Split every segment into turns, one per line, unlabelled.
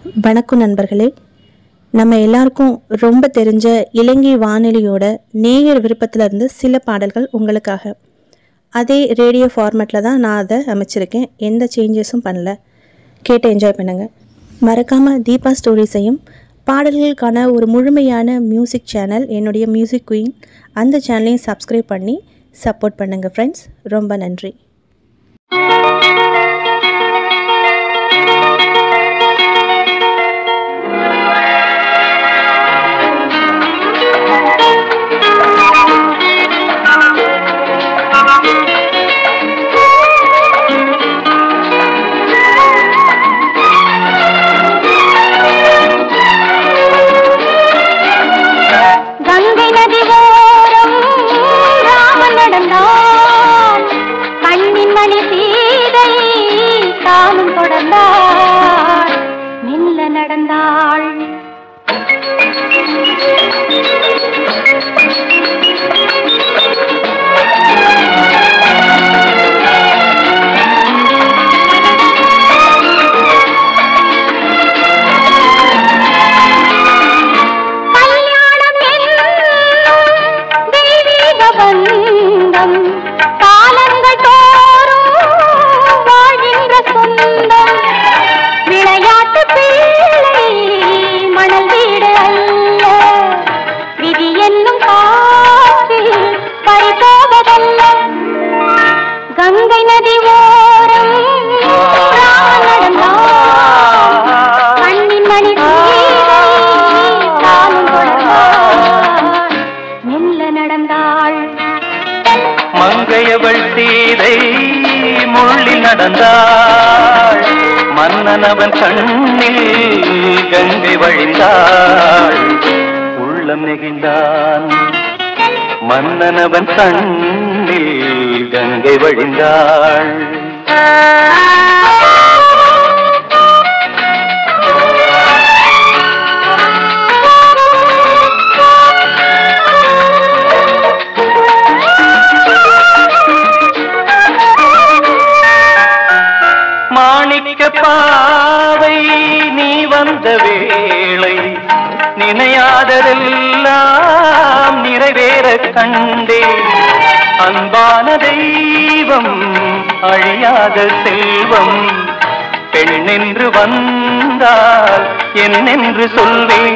வணக்கம் நண்பர்களே நம்ம எல்லாருக்கும் ரொம்ப தெரிஞ்ச இலங்கை வானொலியோட நேயர் விருப்பத்துல இருந்து சில பாடல்கள் உங்களுக்காக அதே ரேடியோ ஃபார்மேட்டில் தான் நான் அதை அமைச்சிருக்கேன் எந்த சேஞ்சஸும் பண்ணல கேட்டு என்ஜாய் பண்ணுங்க மறக்காமல் தீபா ஸ்டோரிஸையும் பாடல்களுக்கான ஒரு முழுமையான மியூசிக் சேனல் என்னுடைய மியூசிக் குயின் அந்த சேனலையும் சப்ஸ்கிரைப் பண்ணி சப்போர்ட் பண்ணுங்கள் ஃப்ரெண்ட்ஸ் ரொம்ப நன்றி
கங்கை நதி ஓரம் ராமன் நடந்தான் கண்ணின் மணி சீதை தானும் தொடர்ந்தாள் மெல்ல நடந்தாள் கல்யாணம் என்னும் தெய்வீக பந்தம் காலங்கள் தோறும் வாழ்கின்ற சொந்தம் விளையாட்டு பிள்ளை மணல் வீடு அல்ல விதி என்னும் காற்றில் பறிபோவதல்ல கங்கை நதி ஓரம் ராமன் நடந்தான். கண்ணின் மணி சீதை தானும் தொடர்ந்தாள் மெல்ல நடந்தாள்
மங்கையவள் சீதை முள்ளில் நடந்தாள் மன்னனவன் கண்ணில் கங்கை வழிந்தாள் உள்ளம் நெகிழ்ந்தான் மன்னனவன் கண்ணில் கங்கை வழிந்தாள் மாணிக்க பாவை நீ வந்த வேளை நினையாததெல்லாம் நிறைவேற கண்டே அன்பான தெய்வம் அழியாத செல்வம் பெண்ணென்று வந்தால் என்னென்று சொல்வேன்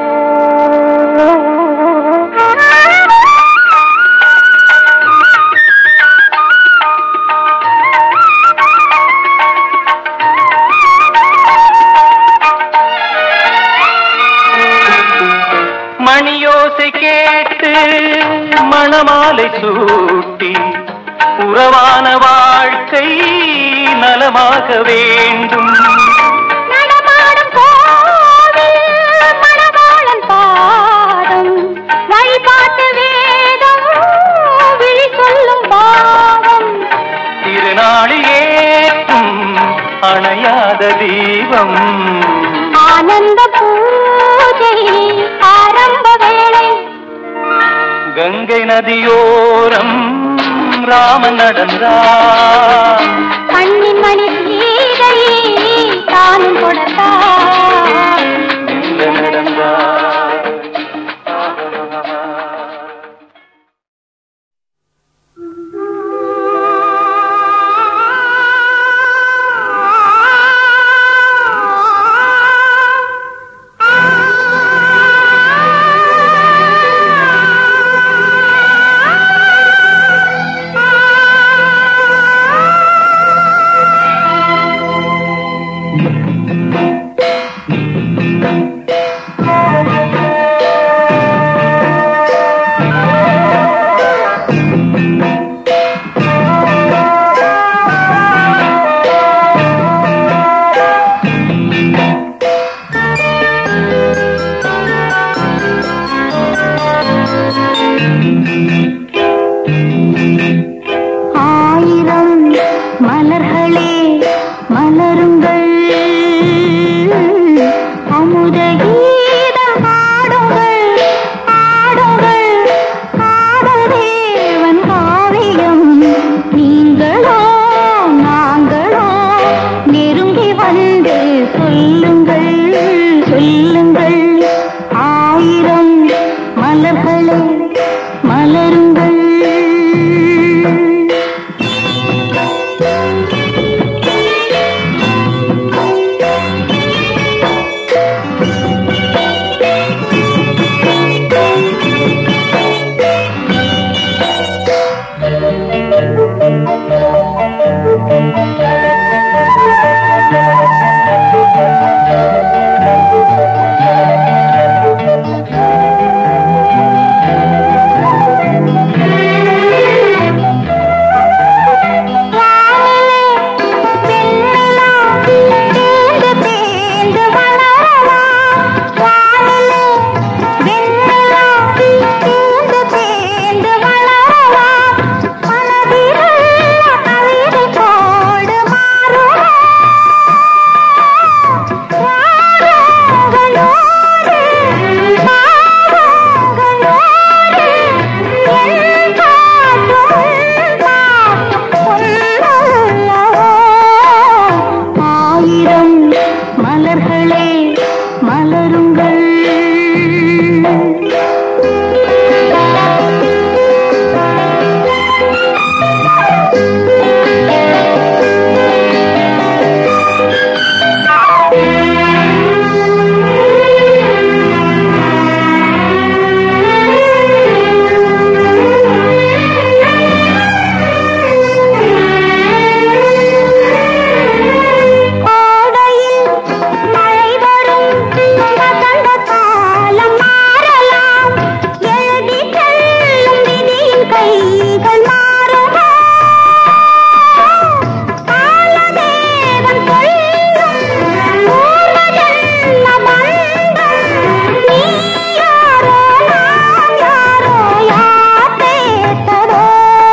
மணியோசை கேட்டு மணமாலை சூட்டி உறவான வாழ்க்கை நலமாக வேண்டும்
நடமாடும் கோவில் மணவாளன் பாதம் வழிபாட்டு வேதம் விழி சொல்லும் பாவம்
திருநாளில் ஏற்றும் அணையாத தீபம்
ஆனந்த பூஜை ஆரம்ப வேளை
கங்கை நதியோரம் ராமன் நடந்தான்
கண்ணின் மணி சீதை தானும் தொடர்ந்தாள்
மெல்ல நடந்தான்
ஆ மலர்களே மலருங்கள் கோடையில் மழை வரும் வசந்த காலம் மாறலாம் எழுதி செல்லும் விதியின் கைகள் மாறுமா காலதேவன் சொல்லும் பூர்வஜன்ம பந்தம் நீ யாரோ நான் யாரோ யார் பேசதோ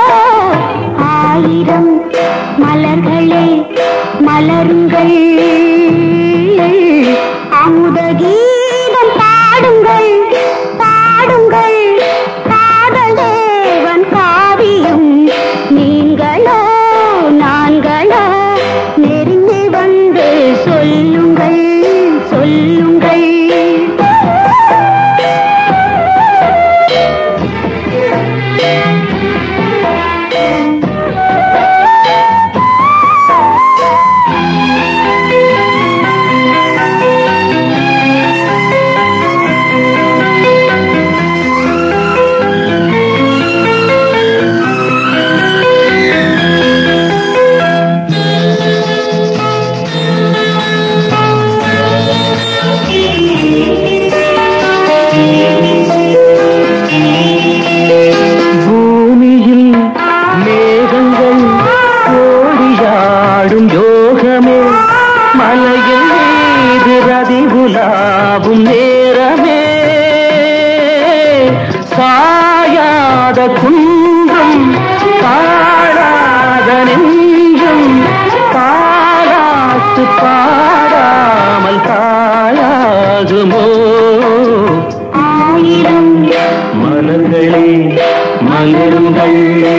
ஆயிரம் மலர்களே மலருங்கள் அமுத கீதம் பாடுங்கள் பாடுங்கள் காதல் தேவன் காவியம் நீங்களோ நான்களோ நெருங்கி வந்து சொல்லுங்கள் சொல்லுங்கள்
பூமியில் மேகங்கள் ஓடியாடும் யோகமே மலையில் மீது ரதி உலாவும் நேரமே சாயாத குன்றும் பாடாத நெஞ்சும் பாராட்டு பாடாமல் காயாகுமோ
ஆயிரம்
மலர்களே மலருங்கள்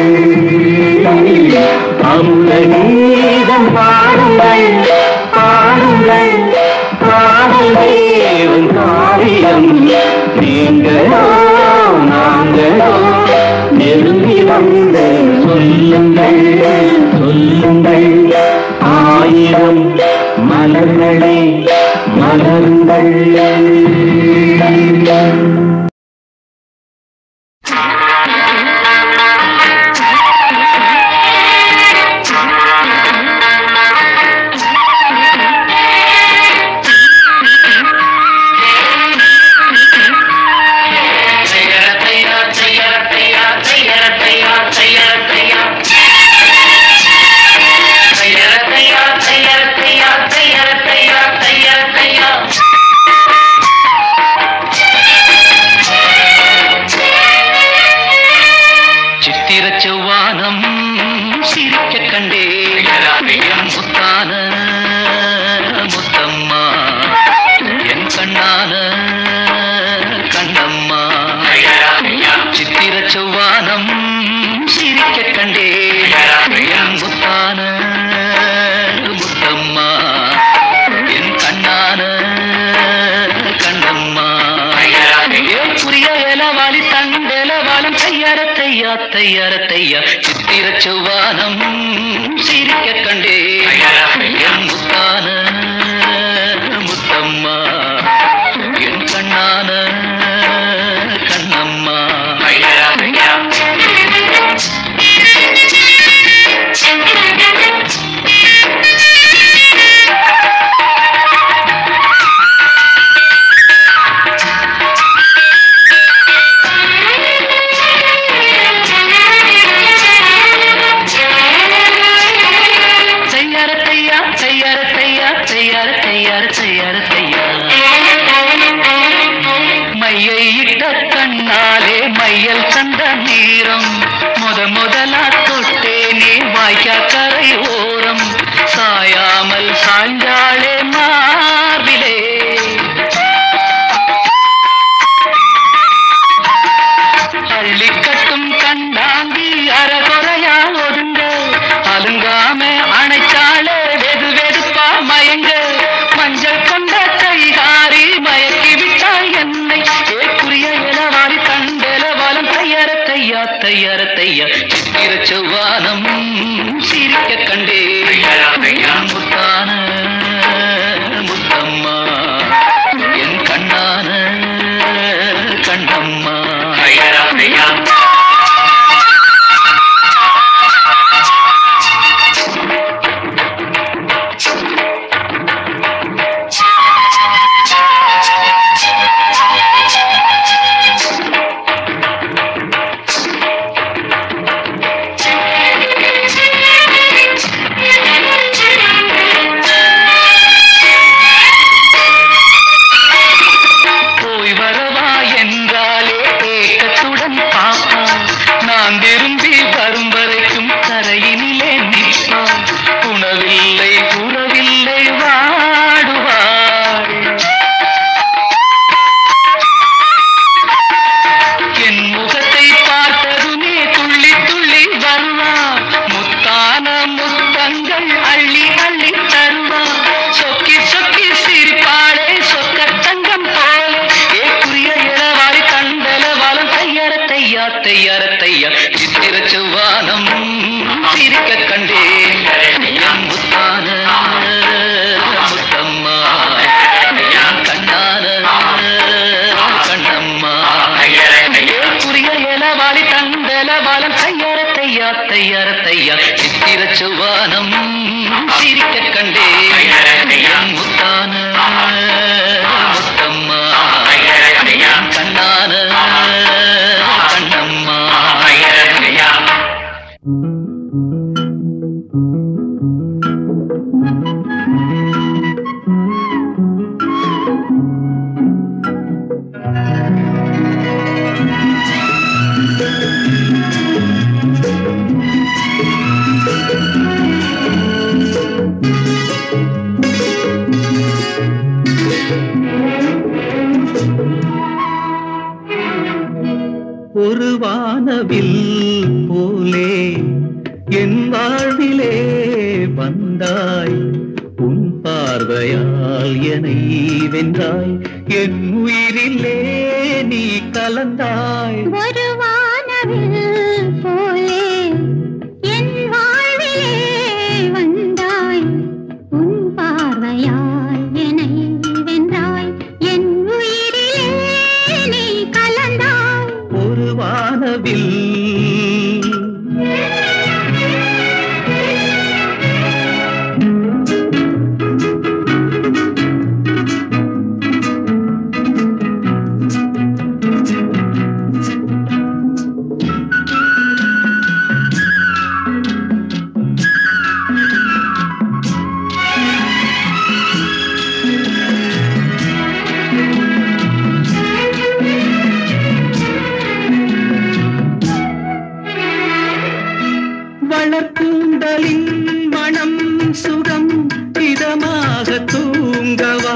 அமுத கீதம் பாடுங்கள் பாடுங்கள் காதல் தேவன் காரியம் நீங்களோ நாங்களோ நெருங்கி வந்து சொல்லுங்கள் சொல்லுங்கள் ஆயிரம் மலர்களே மலருங்கள் சித்திர செவ்வானம் சிரிக்க கண்டே என் முத்தான முத்தம்மா என் கண்ணான கண்ணம்மா சித்திர செவ்வானம் சிரிக்க கண்டே என் முத்தான முத்தம்மா என் கண்ணான கண்ணம்மா ஏன் புரிய வேலவாளி தண்டேலவாளம் தையார தையா தையார தையா சித்திர செவ்வானம் சிரிக்க கண்டே என் முத்தான முத்தம்மா என் கண்ணான கண்ணம்மா தையார தையா தையார தையா தையார தையார தையார தையா மையை இட்ட கண்ணாலே மையல் சந்த நீரம் முத முதலா தொட்டேனே வாய்க்கா கரை ஓரம் சாயாமல் சாய்ந்தாளே மார்பிலே அள்ளி கட்டும் கண்டாங்கி அறகுறையா ஒதுங்க அலுங்காம அணைச்சாலே வெது வெதுப்பா மயங்க மஞ்சள் சிரிக்க கண்டே முத்தான முத்தம்மா என் கண்ணான கண்ணம்மா போய் வரவா என்றாலே ஏக்கத்துடன் பாப்பா நான் விரும்பி வரும் வரைக்கும் கரையினிலே நிற்பாள் உணவில்லை உறவில்லை வாடுவாள் என் முகத்தை பார்த்ததுமே துள்ளி துள்ளி வருவார் முத்தான முத்தங்கள் அள்ளி அள்ளி தருவார் சொக்கி சொக்கி சிரிப்பாளே சொக்க தங்கம் போல ஏ குறிய இளவாரி தண்டல வாலம் தையர தையா தையர தையா சித்திர செவ்வானம் சிரிக்க கண்டேன் என் முத்தான முத்தம்மா என் கண்ணான கண்ணம்மா புரிய இளவாளி தந்தல வாலம் தையர தையா தையர தையா சித்திர சுவானம் சிரிக்க கண்டே என் முத்தான முத்தம்மா என் கண்ணான கண்ணம்மா
ஒரு வானவில் போலே என் வாழ்விலே வந்தாய் உன் பார்வையால் என்னை வென்றாய் என் உயிரிலே நீ கலந்தாய்
ஒரு வானவில் போலே என் வாழ்விலே வந்தாய் உன் பார்வையால் என்னை வென்றாய் என் உயிரிலே நீ கலந்தாய்
ஒரு வானவில் வளர்க்கூந்தலின் மனம் சுகம் இதமாக தூங்கவா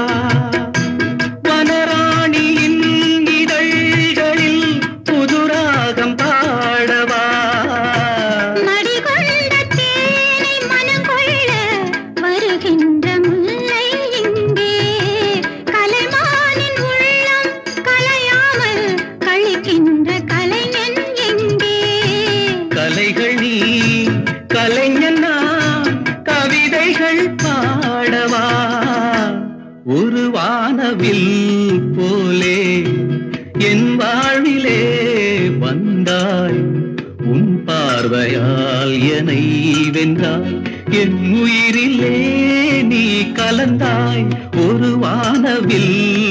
வனராணியின் இதழ்களில் புதுராகம் பாடவா
மடிகொண்ட தேனை மனம் கொள்ள வருகின்ற முல்லை இங்கே கலைமானின் உள்ளம் கலையாமல் கழிக்கின்ற கலைஞன் எங்கே
கலைகள் நீ கலைஞன் நான் கவிதைகள் பாடவா ஒரு வானவில் போலே என் வாழ்விலே வந்தாய் உன் பார்வையால் என்னை வென்றாய் என் உயிரிலே நீ கலந்தாய் ஒரு வானவில்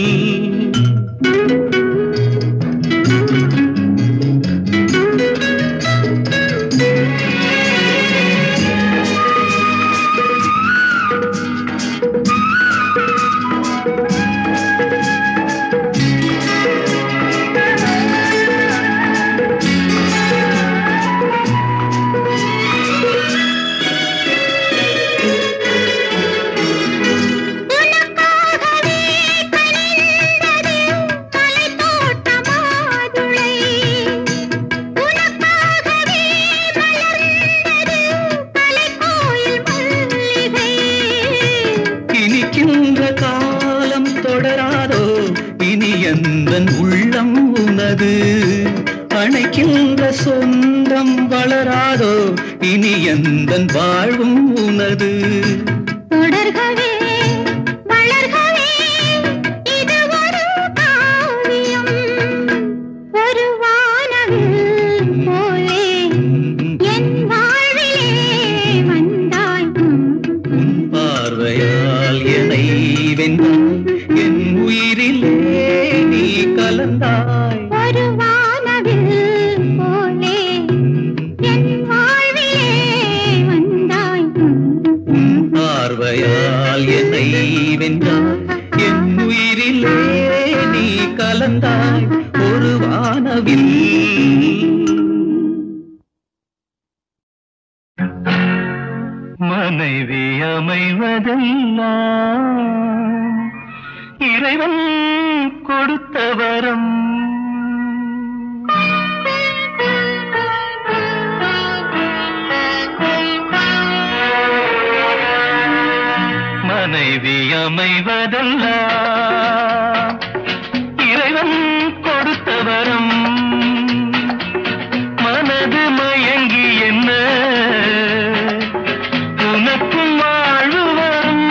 உனக்காகவே கனிந்தது கலைத்தோட்ட மாதுளை. உனக்காகவே மலர்ந்தது கலைக்கோயில் மல்லிகை.
இனிக்கின்ற காலம் தொடராதோ இனி எந்தன் உள்ளம் உனது அணைக்கின்ற சொந்த சொந்தம் வளராதோ இனி எந்தன் வாழ்வும் உனது
தொடர்கவே வளர்கவே இது ஒரு காவியம் ஒரு வானவில் போலே என் வாழ்விலே வந்தாய்
உன் பார்வையால் என்னை வென்றாய் என் உயிரிலே நீ கலந்தாய்
ஒரு வானவில் போலே என் வாழ்விலே வந்தாய்
உன் பார்வையால் என்னை வென்றாய் என் உயிரிலே நீ கலந்தாய் ஒரு வானவில் மனைவி அமைவதெல்லாம் இறைவன் கொடுத்த வரம் மனைவி அமைவதெல்லாம் இறைவன் கொடுத்த வரம் மனது மயங்கி என்ன உனக்கும் வாழ்வு வரும்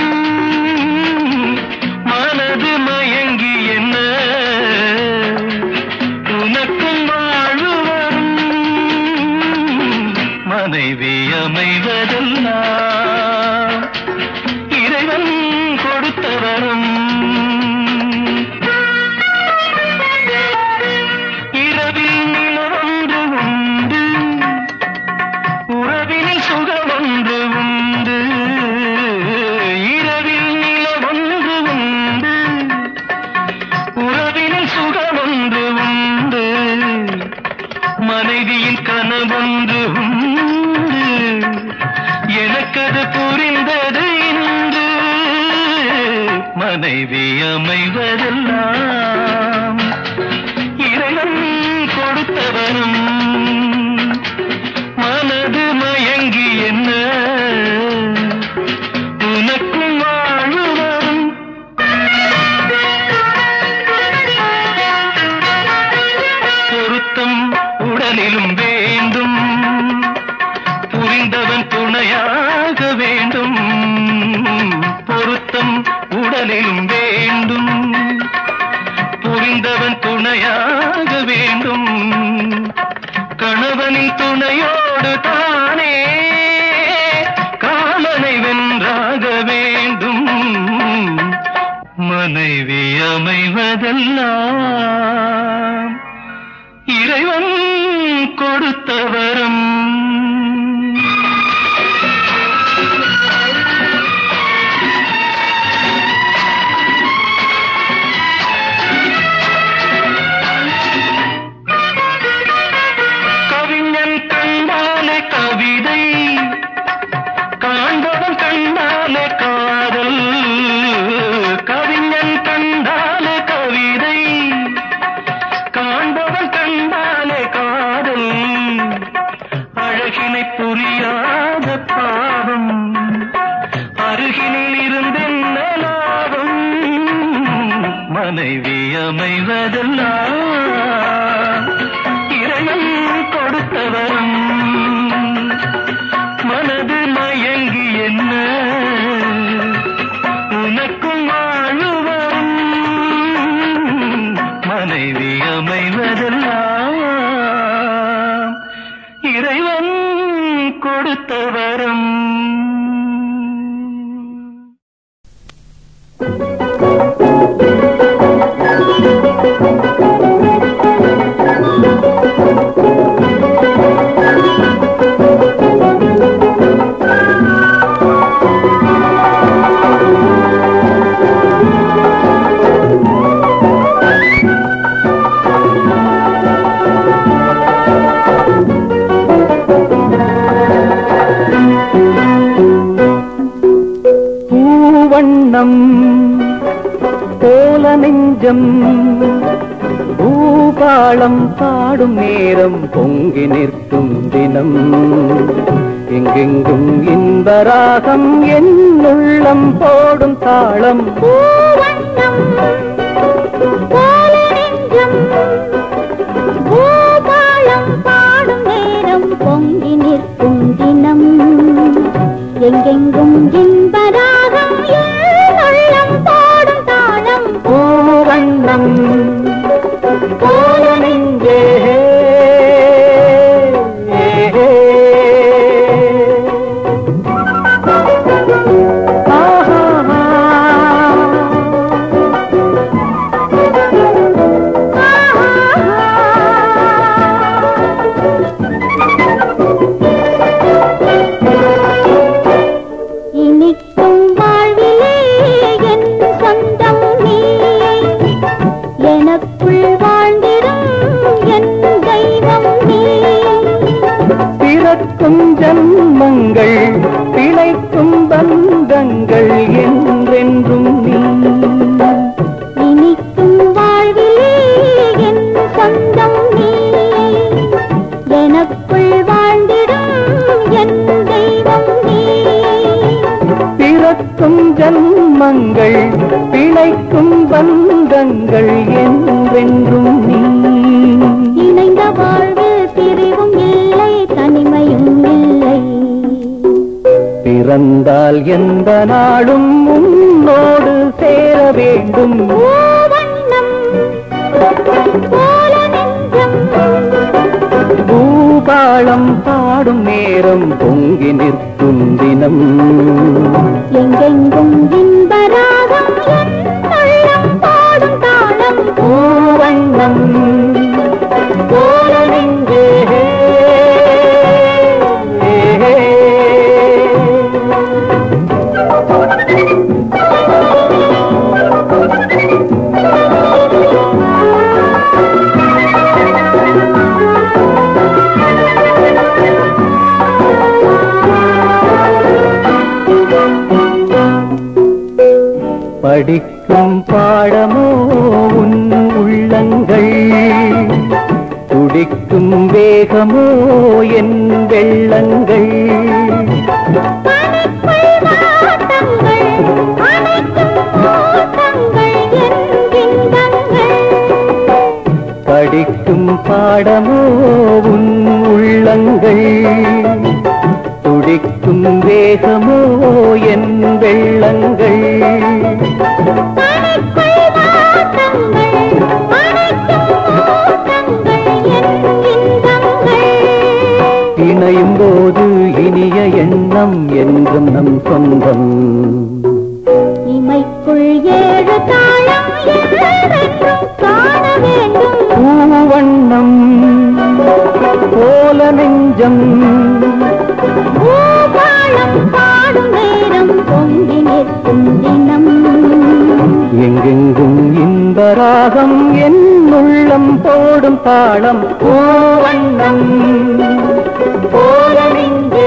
மனது மயங்கி என்ன உனக்கும் வாழ்வு வரும் மனைவி அமைவதெல்லாம் இறைவன் கொடுத்த வரம் இரவில் நிலவொன்று உண்டு உறவினில் சுகமொன்று உண்டு இரவில் நிலவொன்று உண்டு உறவினில் சுகமொன்று உண்டு மனைவியின் கனவொன்று உண்டு எனக்கது புரிந்தது இன்று மனைவி அமைவதெல்லாம் இறைவன் கொடுத்தவனும் மனது மயங்கி என்ன உனக்கும் வாழ்வு வரும் பொருத்தம் உடலிலும் வேண்டும் புரிந்தவன் துணையாக வேண்டும் பொருத்தம் உடலிலும் வேண்டும் புரிந்தவன் துணையாக வேண்டும் கணவனின் துணையோடு தானே காமனை வென்றாக வேண்டும் மனைவி அமைவதெல்லாம் இறைவன் கொடுத்த வரம் கவிஞன் கண்டாலே கவிதை காண்பவன் கண்டாலே காதல் கவிஞன் கண்டாலே கவிதை காண்பவன் கண்டாலே காதல் அழகினை புரியாத பாவம் அருகினில் இருந்தென்ன லாபம் மனைவி அமைவதெல்லாம் இறைவன் கொடுத்தவரும் மனது மயங்கி என்ன உனக்கும் வாழ்வு வரும் மனைவி அமைவதெல்லாம் இறைவன் கொடுத்த வரம் பூவண்ணம் போல நெஞ்சம் பூபாளம் பாடும் நேரம் பொங்கி நிற்கும் தினம் எங்கெங்கும் இன்பராகம் என் உள்ளம் போடும் தாளம்
பூவண்ணம் போல நெஞ்சம் பூபாலம் பாடும் நேரம்
இணைக்கும் பந்தங்கள் என்றென்றும் நீ
இணைந்த வாழ்வில் பிரிவும் இல்லை தனிமையும் இல்லை
பிறந்தால் எந்த நாளும் உன்னோடு சேர வேண்டும்
பூவண்ணம் போல நெஞ்சம்
பூபாளம் பாடும் நேரம் பொங்கி நிற்கும் தினம்
எங்கெங்கும் இன்பராகம் என் உள்ளம் பாடும் தாளம்
பூவண்ணம் போல நெஞ்சே படிக்கும் பாடமோ உன் உள்ளங்கள் துடிக்கும் வேகமோ என் வெள்ளங்கள்
பனிக்குள் வாட்டங்கள் அணைக்கும் ஓட்டங்கள் என் இன்பங்கள்
படிக்கும் பாடமோ உன் உள்ளங்கள் துடிக்கும் வேகமோ என் வெள்ளங்கள்
பனிக்குள் வாட்டங்கள் அணைக்கும் ஓட்டங்கள் என் இன்பங்கள்
இணையும் போது இனிய எண்ணம் என்றும் நம் சொந்தம்
இமைக்குள் ஏழு தாளம் என்றென்றும் காண வேண்டும்
பூவண்ணம் போல நெஞ்சம்
பூபாளம் பாடும் நேரம் பொங்கி நிற்கும் தினம்
எங்கெங்கும் இன்பராகம் என் உள்ளம் போடும் தாளம் பூவண்ணம் போல நெஞ்சே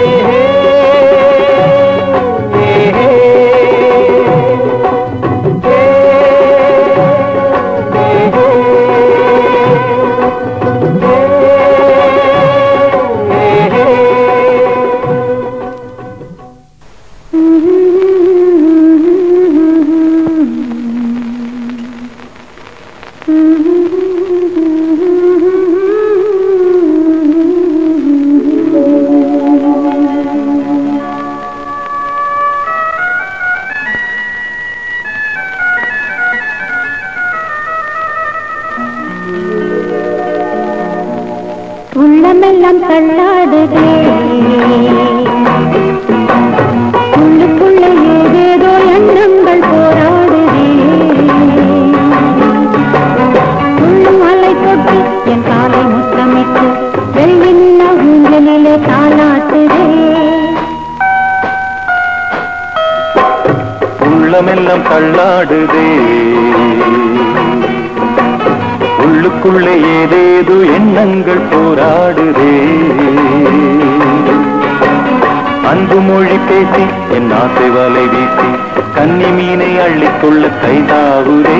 உள்ளமெல்லாம் தள்ளாடுதே உள்ளுக்குள்ள ஏதேதோ எண்ணங்கள் போராடுதே உள்ளும் அலை தொட்டு என் காலை முத்தமிட்டு வெள்ளி நிலா ஊஞ்சலிலே தாளாட்டுதே
உள்ளமெல்லாம் தள்ளாடுதே உள்ளுக்குள்ளே ஏதேது எண்ணங்கள் போராடுதே அன்பு மொழி பேசி என் ஆசை வலை வீசி கன்னி மீனை அள்ளிக்கொள்ள கைதாவுதே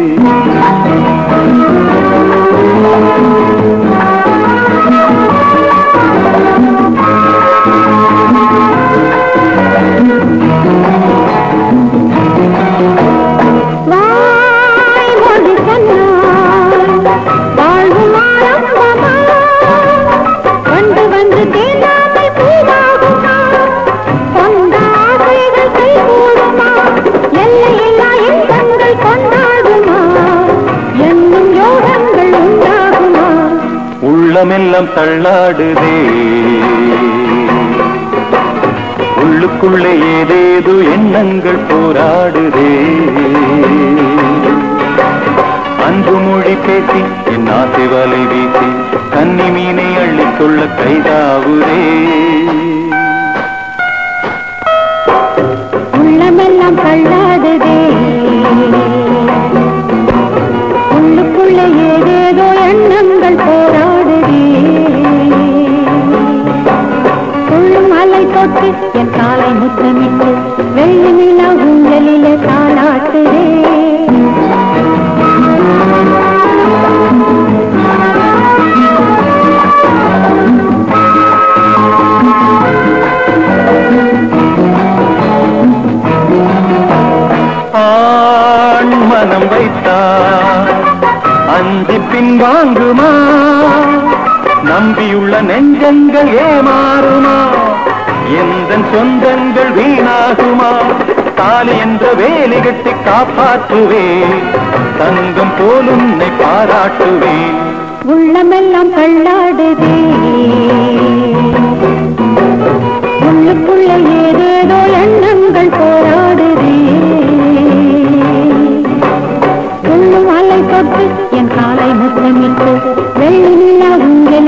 வாய் மொழி சொன்னால் வாழ்வும் ஆரம்பமா கொண்டு வந்து தேனாமை பூவாகுமா சொந்த ஆசைகள் கைகூடுமா எல்லையில்லா இன்பங்கள் கொண்டாடுமா என்னும் யோகங்கள் உண்டாகுமா
உள்ளமெல்லாம் தள்ளாடுதே உள்ளுக்குள்ளே ஏதேது எண்ணங்கள் போராடுதே அன்பு மொழி பேசி என் ஆசை வலை வீசி கன்னி மீனை அள்ளிக்கொள்ள கைதாவுதே
உள்ளமெல்லாம் தள்ளாடுதே உள்ளுக்குள்ள ஏதேதோ எண்ணங்கள் போராடுதே உள்ளும் அலை தொட்டு என் காலை முத்தமிட்டு வெள்ளி நிலா ஊஞ்சலிலே தாளாட்டுதே
ஆண் பணம் வைத்தார் அஞ்சு பின் வாங்குமா நம்பியுள்ள நெஞ்சங்கள் ஏமாறுமா எந்த சொந்தங்கள் வீணாகுமா தாலி என்ற வேலி கட்டி காப்பாற்றுவேன் தங்கம் போல் உன்னை பாராட்டுவேன்
உள்ளமெல்லாம் தள்ளாடுதே உள்ளுக்குள்ள ஏதேதோ எண்ணங்கள் போராடுதே உள்ளும் அலை தொட்டு என் காலை முத்தமிட்டு வெள்ளி நிலா உங்கள்